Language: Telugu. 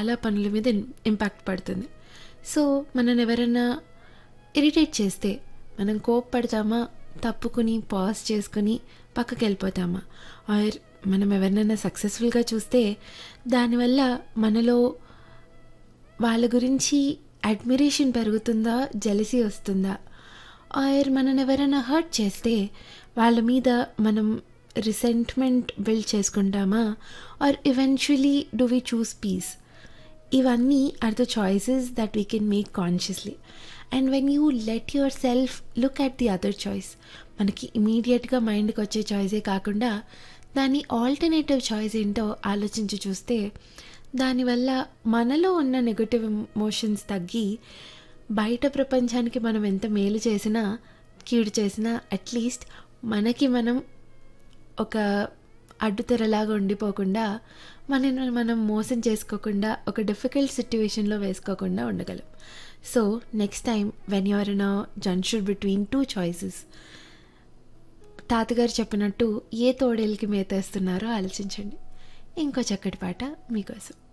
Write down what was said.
చాలా పనుల మీద ఇంపాక్ట్ పడుతుంది సో మనని ఎవరైనా ఇరిటేట్ చేస్తే మనం కోప్పడతామా తప్పుకుని పాజ్ చేసుకుని పక్కకి వెళ్ళిపోతామా ఆర్ మనం ఎవరినైనా సక్సెస్ఫుల్గా చూస్తే దానివల్ల మనలో వాళ్ళ గురించి అడ్మిరేషన్ పెరుగుతుందా జెలసీ వస్తుందా ఆర్ మనని ఎవరైనా హర్ట్ చేస్తే వాళ్ళ మీద మనం రిసెంట్మెంట్ బిల్డ్ చేసుకుంటామా or eventually do we choose peace ఇవన్నీ are the choices that we can make consciously and when you let yourself look at the other choice మనకి ఇమీడియట్గా మైండ్కి వచ్చే చాయిసే కాకుండా దాని ఆల్టర్నేటివ్ చాయిస్ ఏంటో ఆలోచించి చూస్తే దానివల్ల మనలో ఉన్న నెగటివ్ ఎమోషన్స్ తగ్గి బయట ప్రపంచానికి మనం ఎంత మేలు చేసినా కీడు చేసినా అట్లీస్ట్ మనకి మనం ఒక అడ్డుతెరలాగా ఉండిపోకుండా మనని మనం మోసం చేసుకోకుండా ఒక డిఫికల్ట్ సిట్యువేషన్లో వేసుకోకుండా ఉండగలం so next time when you're in a junction between two choices తాతగారు చెప్పినట్టు ఏ తోడేలకి మేతేస్తున్నారో ఆలోచించండి ఇంకో చక్కటి పాట మీకోసం